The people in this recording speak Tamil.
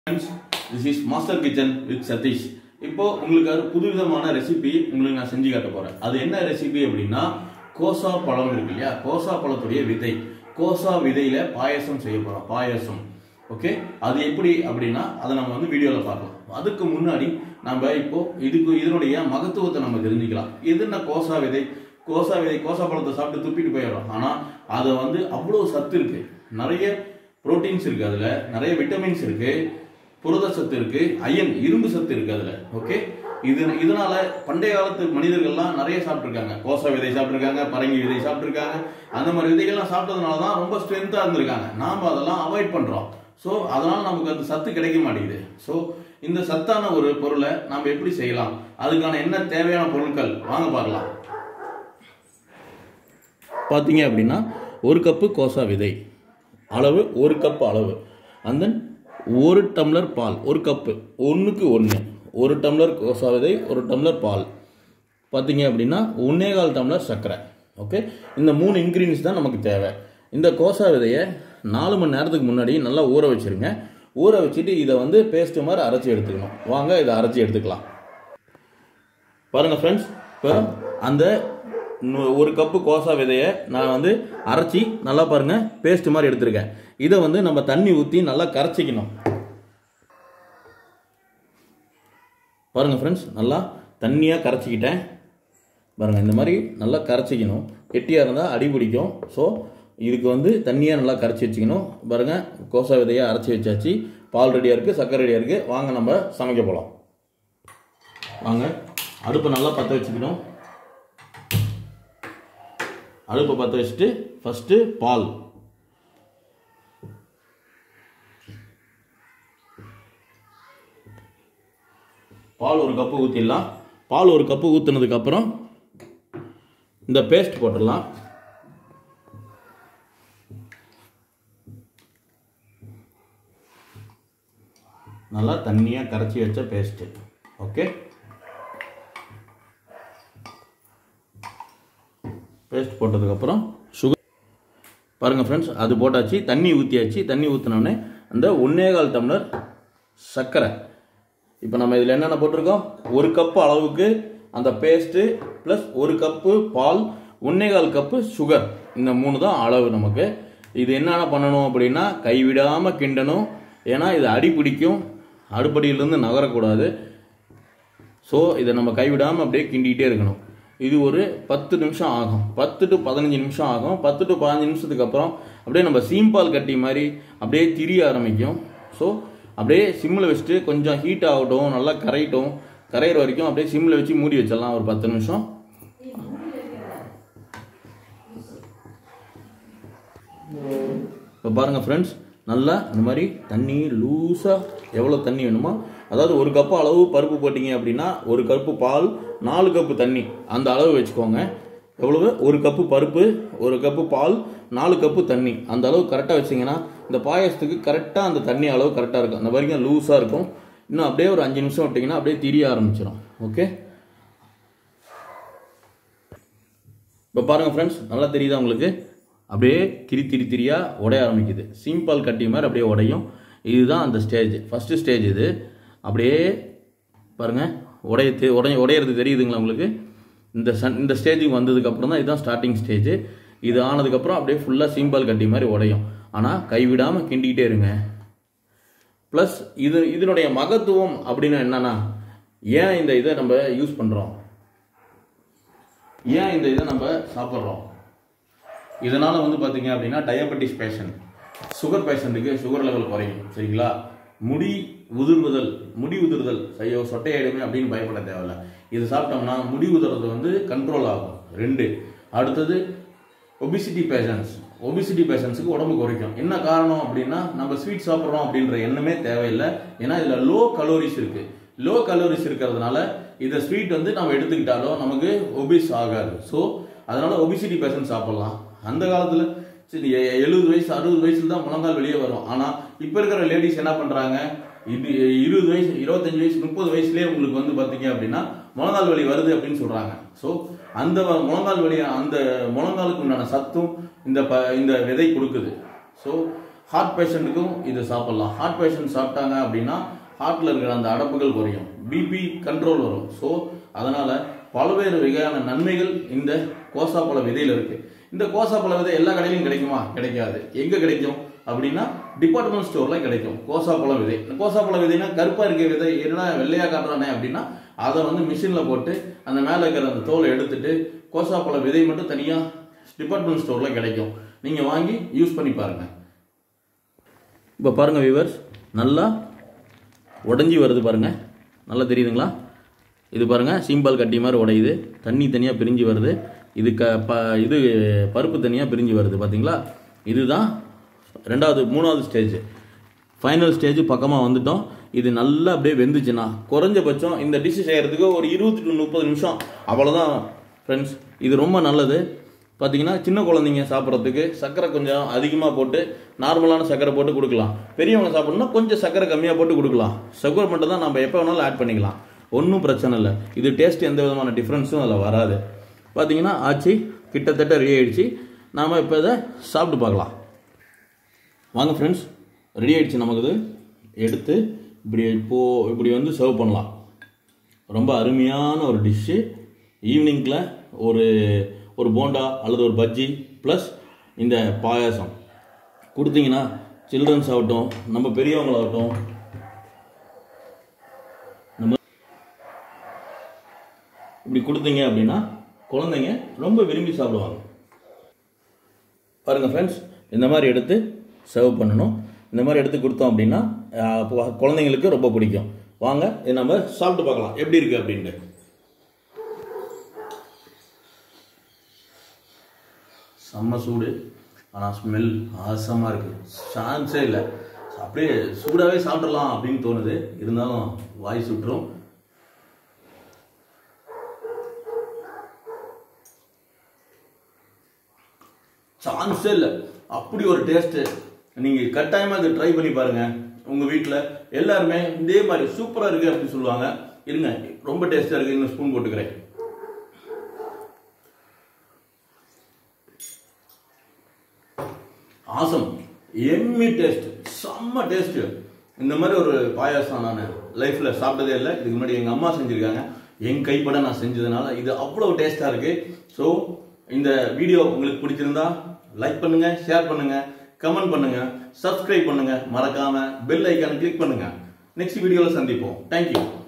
friends this is master kitchen with Sathish இப்போ உங்களுக்கு ஒரு புதுவிதமான ரெசிபி உங்களுக்கு நான் செஞ்சு காட்ட போறேன் அது என்ன ரெசிபி அப்படின்னா கோசா பழம் இருக்கு இல்லையா கோசா பழத்துடைய விதை கோசா விதையில பாயசம் செய்ய போறோம் பாயசம் ஓகே அது எப்படி அப்படின்னா அதை நம்ம வந்து வீடியோவில் பார்க்கலாம் அதுக்கு முன்னாடி நம்ம இப்போ இதுக்கு இதனுடைய மகத்துவத்தை நம்ம தெரிஞ்சுக்கலாம் எது என்ன கோசா விதை கோசா விதை கோசா பழத்தை சாப்பிட்டு துப்பிட்டு போயிடும் ஆனால் அதை வந்து அவ்வளோ சத்து இருக்கு நிறைய புரோட்டீன்ஸ் இருக்கு அதுல நிறைய விட்டமின்ஸ் இருக்கு புரத சத்து இருக்கு அயன் இரும்பு சத்து இருக்கு அதுல ஓகே இது இதனால பண்டைய காலத்து மனிதர்கள்லாம் நிறைய சாப்பிட்டுருக்காங்க கோசா விதை சாப்பிட்டுருக்காங்க பரங்கி விதை சாப்பிட்டுருக்காங்க அந்த மாதிரி விதைகள்லாம் சாப்பிட்டதுனால தான் ரொம்ப ஸ்ட்ரென்த்தாக இருந்திருக்காங்க நாம் அதெல்லாம் அவாய்ட் பண்றோம் ஸோ அதனால நமக்கு அந்த சத்து கிடைக்க மாட்டேங்குது ஸோ இந்த சத்தான ஒரு பொருளை நாம் எப்படி செய்யலாம் அதுக்கான என்ன தேவையான பொருட்கள் வாங்க பார்க்கலாம் பார்த்தீங்க அப்படின்னா ஒரு கப்பு கோசா விதை அளவு ஒரு கப் அளவு அந்த ஒரு டம்ளர் பால் ஒரு கப்பு ஒன்றுக்கு ஒன்று ஒரு டம்ளர் கோசா விதை ஒரு டம்ளர் பால் பார்த்தீங்க அப்படின்னா ஒன்னே கால் டம்ளர் சர்க்கரை ஓகே இந்த மூணு இன்க்ரீடியன்ஸ் தான் நமக்கு தேவை இந்த கோசா விதையை நாலு மணி நேரத்துக்கு முன்னாடி நல்லா ஊற வச்சிருங்க ஊற வச்சுட்டு இதை வந்து பேஸ்ட் மாதிரி அரைச்சி எடுத்துக்கணும் வாங்க இதை அரைச்சி எடுத்துக்கலாம் பாருங்க ஃப்ரெண்ட்ஸ் இப்போ அந்த நு- ஒரு கப்பு கோசா விதையை நான் வந்து அரைச்சி நல்லா பாருங்க பேஸ்ட் மாதிரி எடுத்திருக்கேன் இதை வந்து நம்ம தண்ணி ஊற்றி நல்லா கரைச்சிக்கணும் பாருங்க ஃப்ரெண்ட்ஸ் நல்லா தண்ணியாக கரைச்சிக்கிட்டேன் பாருங்க இந்த மாதிரி நல்லா கரைச்சிக்கணும் கெட்டியாக இருந்தால் அடி பிடிக்கும் ஸோ இதுக்கு வந்து தண்ணியாக நல்லா கரைச்சி வச்சுக்கணும் பாருங்க கோசா விதையை அரைச்சி வச்சாச்சு பால் ரெடியாக இருக்குது சர்க்கரை ரெடியாக இருக்குது வாங்க நம்ம சமைக்க போகலாம் வாங்க அடுப்பை நல்லா பற்ற வச்சுக்கணும் அடுப்பை பற்ற வச்சுட்டு ஃபஸ்ட்டு பால் பால் ஒரு கப்பு ஊற்றிடலாம் பால் ஒரு கப்பு ஊற்றுனதுக்கப்புறம் இந்த பேஸ்ட் போட்டுடலாம் நல்லா தண்ணியாக கரைச்சி வச்ச பேஸ்ட்டு ஓகே பேஸ்ட் போட்டதுக்கப்புறம் சுகர் பாருங்கள் ஃப்ரெண்ட்ஸ் அது போட்டாச்சு தண்ணி ஊற்றியாச்சு தண்ணி ஊற்றினோடனே அந்த ஒன்னே கால் டம்ளர் சர்க்கரை இப்போ நம்ம இதில் என்னென்ன போட்டிருக்கோம் ஒரு கப்பு அளவுக்கு அந்த பேஸ்ட்டு ப்ளஸ் ஒரு கப்பு பால் ஒன்னே கால் கப்பு சுகர் இந்த மூணு தான் அளவு நமக்கு இது என்னென்ன பண்ணணும் அப்படின்னா கைவிடாமல் கிண்டணும் ஏன்னா இது அடி பிடிக்கும் அடுப்படியிலேருந்து நகரக்கூடாது ஸோ இதை நம்ம கைவிடாமல் அப்படியே கிண்டிகிட்டே இருக்கணும் இது ஒரு பத்து நிமிஷம் ஆகும் பத்து டு பதினஞ்சு நிமிஷம் ஆகும் பத்து டு பதினஞ்சு நிமிஷத்துக்கு அப்புறம் அப்படியே நம்ம சீம்பால் கட்டி மாதிரி அப்படியே திரிய ஆரம்பிக்கும் ஸோ அப்படியே சிம்மில் வச்சுட்டு கொஞ்சம் ஹீட் ஆகட்டும் நல்லா கரையட்டும் கரையிற வரைக்கும் அப்படியே சிம்மில் வச்சு மூடி வச்சிடலாம் ஒரு பத்து நிமிஷம் இப்போ பாருங்கள் ஃப்ரெண்ட்ஸ் நல்லா இந்த மாதிரி தண்ணி லூஸாக எவ்வளோ தண்ணி வேணுமோ அதாவது ஒரு கப்பு அளவு பருப்பு போட்டிங்க அப்படின்னா ஒரு கப்பு பால் நாலு கப்பு தண்ணி அந்த அளவு வச்சுக்கோங்க எவ்வளவு ஒரு கப்பு பருப்பு ஒரு கப்பு பால் நாலு கப்பு தண்ணி அந்த அளவு கரெக்டாக வச்சிங்கன்னா இந்த பாயசத்துக்கு கரெக்டாக அந்த தண்ணி அளவு கரெக்டாக இருக்கும் அந்த வரைக்கும் லூஸாக இருக்கும் இன்னும் அப்படியே ஒரு அஞ்சு நிமிஷம் விட்டிங்கன்னா அப்படியே திரிய ஆரம்பிச்சிடும் ஓகே இப்போ பாருங்கள் ஃப்ரெண்ட்ஸ் நல்லா தெரியுதா உங்களுக்கு அப்படியே திரி திரி திரியா உடைய ஆரம்பிக்குது சிம்பிள் கட்டி மாதிரி அப்படியே உடையும் இதுதான் அந்த ஸ்டேஜ் ஃபஸ்ட்டு ஸ்டேஜ் இது அப்படியே பாருங்கள் உடைய தெ- உடைய உடையிறது தெரியுதுங்களா உங்களுக்கு இந்த சன் இந்த ஸ்டேஜுக்கு வந்ததுக்கப்புறம் தான் இதுதான் ஸ்டார்டிங் ஸ்டேஜ் இது ஆனதுக்கப்புறம் அப்படியே ஃபுல்லாக சிம்பிள் கட்டி மாதிரி உடையும் ஆனால் கைவிடாமல் கிண்டிக்கிட்டே இருங்க ப்ளஸ் இது இதனுடைய மகத்துவம் அப்படின்னா என்னன்னா ஏன் இந்த இதை நம்ம யூஸ் பண்ணுறோம் ஏன் இந்த இதை நம்ம சாப்பிட்றோம் இதனால வந்து பார்த்தீங்க அப்படின்னா டயபெட்டிஸ் பேஷண்ட் சுகர் பேஷண்ட்டுக்கு சுகர் லெவல் குறையும் சரிங்களா முடி உதிர்வுதல் முடி உதிர்தல் ஐயோ சொட்டையாயிடுமே அப்படின்னு பயப்பட தேவையில்ல இது சாப்பிட்டோம்னா முடி உதிர்றது வந்து கண்ட்ரோல் ஆகும் ரெண்டு அடுத்தது ஒபிசிட்டி பேஷண்ட்ஸ் ஒபிசிட்டி பேஷண்ட்ஸுக்கு உடம்பு குறைக்கும் என்ன காரணம் அப்படின்னா நம்ம ஸ்வீட் சாப்பிட்றோம் அப்படின்ற எண்ணமே தேவையில்லை ஏன்னா இதில் லோ கலோரிஸ் இருக்கு லோ கலோரிஸ் இருக்கிறதுனால இந்த ஸ்வீட் வந்து நம்ம எடுத்துக்கிட்டாலும் நமக்கு ஒபிஸ் ஆகாது ஸோ அதனால ஒபிசிட்டி பேஷண்ட் சாப்பிடலாம் அந்த காலத்தில் சரி எ- எழுபது வயசு அறுபது வயசுல தான் முழங்கால் வெளியே வரும் ஆனால் இப்போ இருக்கிற லேடிஸ் என்ன பண்ணுறாங்க இது இருபது வயசு இருபத்தஞ்சு வயசு முப்பது வயசுலேயே உங்களுக்கு வந்து பார்த்தீங்க அப்படின்னா முழங்கால் வலி வருது அப்படின்னு சொல்கிறாங்க ஸோ அந்த வ- முழங்கால் வலி அந்த முழங்காலுக்கு உண்டான சத்தும் இந்த ப இந்த விதை கொடுக்குது ஸோ ஹார்ட் பேஷண்ட்டுக்கும் இது சாப்பிடலாம் ஹார்ட் பேஷண்ட் சாப்பிட்டாங்க அப்படின்னா ஹார்ட்ல இருக்கிற அந்த அடப்புகள் குறையும் பிபி கண்ட்ரோல் வரும் ஸோ அதனால பல்வேறு வகையான நன்மைகள் இந்த கோசாப்பழ விதையில இருக்கு இந்த கோசாப்பழ விதை எல்லா கடையிலும் கிடைக்குமா கிடைக்காது எங்க கிடைக்கும் அப்படின்னா டிபார்ட்மெண்ட் ஸ்டோர்ல கிடைக்கும் கோசாப்பழ விதை இந்த கோசாப்பழ விதைனா கருப்பா இருக்க விதை என்ன வெள்ளையா காட்டுறானே அப்படின்னா அதை வந்து மிஷின்ல போட்டு அந்த மேல இருக்கிற அந்த தோலை எடுத்துட்டு கோசாப்பழ விதை மட்டும் தனியா டிபார்ட்மெண்ட் ஸ்டோர்ல கிடைக்கும் நீங்க வாங்கி யூஸ் பண்ணி பாருங்க இப்போ பாருங்க வியூவர்ஸ் நல்லா உடஞ்சி வருது பாருங்க நல்லா தெரியுதுங்களா இது பாருங்க சீம்பால் கட்டி மாதிரி உடையுது தண்ணி தனியாக பிரிஞ்சு வருது இது க ப இது பருப்பு தனியாக பிரிஞ்சு வருது பார்த்தீங்களா இதுதான் ரெண்டாவது மூணாவது ஸ்டேஜ் ஃபைனல் ஸ்டேஜ் பக்கமாக வந்துட்டோம் இது நல்லா அப்படியே வெந்துச்சுன்னா குறைஞ்சபட்சம் இந்த டிஷ் செய்கிறதுக்கு ஒரு இருபது டு முப்பது நிமிஷம் அவ்வளோதான் ஃப்ரெண்ட்ஸ் இது ரொம்ப நல்லது பார்த்தீங்கன்னா சின்ன குழந்தைங்க சாப்பிட்றதுக்கு சர்க்கரை கொஞ்சம் அதிகமாக போட்டு நார்மலான சர்க்கரை போட்டு கொடுக்கலாம் பெரியவங்க சாப்பிடணும்னா கொஞ்சம் சர்க்கரை கம்மியாக போட்டு கொடுக்கலாம் சுகர் மட்டும் தான் நம்ம எப்போ வேணாலும் ஆட் பண்ணிக்கலாம் ஒன்றும் பிரச்சனை இல்லை இது டேஸ்ட் எந்த விதமான டிஃப்ரென்ஸும் அதில் வராது பார்த்தீங்கன்னா ஆச்சு கிட்டத்தட்ட ரெடி ஆயிடுச்சு நாம் இப்போ இதை சாப்பிட்டு பார்க்கலாம் வாங்க ஃப்ரெண்ட்ஸ் ரெடி ஆயிடுச்சு நமக்கு இது எடுத்து இப்படி இப்போ இப்படி வந்து சர்வ் பண்ணலாம் ரொம்ப அருமையான ஒரு டிஷ்ஷு ஈவினிங்கில் ஒரு ஒரு போண்டா அல்லது ஒரு பஜ்ஜி ப்ளஸ் இந்த பாயாசம் கொடுத்தீங்கன்னா சில்ட்ரன்ஸ் ஆகட்டும் நம்ம பெரியவங்களாகட்டும் நம்ம இப்படி கொடுத்தீங்க அப்படின்னா குழந்தைங்க ரொம்ப விரும்பி சாப்பிடுவாங்க பாருங்க ஃப்ரெண்ட்ஸ் இந்த மாதிரி எடுத்து சர்வ் பண்ணணும் இந்த மாதிரி எடுத்து கொடுத்தோம் அப்படின்னா ஆஹ், அப்போ குழந்தைங்களுக்கு ரொம்ப பிடிக்கும் வாங்க இதை நம்ம சாப்பிட்டு பார்க்கலாம் எப்படி இருக்கு அப்படின்ட்டு செம்ம சூடு ஆனால் ஸ்மெல் ஆசமாக இருக்கு சான்ஸே இல்லை அப்படியே சூடாகவே சாப்பிடலாம் அப்படின்னு தோணுது இருந்தாலும் வாய் சுட்டுரும் சான்ஸே இல்லை அப்படி ஒரு டேஸ்ட்டு நீங்கள் கட்டாயமாக இதை ட்ரை பண்ணி பாருங்க உங்கள் வீட்டில் எல்லாருமே இதே மாதிரி சூப்பராக இருக்கு அப்படின்னு சொல்லுவாங்க இருங்க ரொம்ப டேஸ்ட்டாக இருக்கு இன்னும் ஸ்பூன் போட்டுக்கிறேன் ஆசம் எம்மி டேஸ்ட் செம்ம டேஸ்ட் இந்த மாதிரி ஒரு பாயாசம் நான் லைஃப்ல சாப்பிட்டதே இல்லை இதுக்கு முன்னாடி எங்க அம்மா செஞ்சிருக்காங்க என் கைப்பட நான் செஞ்சதுனால இது அவ்வளவு டேஸ்டா இருக்கு ஸோ இந்த வீடியோ உங்களுக்கு பிடிச்சிருந்தா லைக் பண்ணுங்க ஷேர் பண்ணுங்க கமெண்ட் பண்ணுங்க சப்ஸ்கிரைப் பண்ணுங்க மறக்காம பெல் ஐக்கான் கிளிக் பண்ணுங்க நெக்ஸ்ட் வீடியோல சந்திப்போம் தேங்க்யூ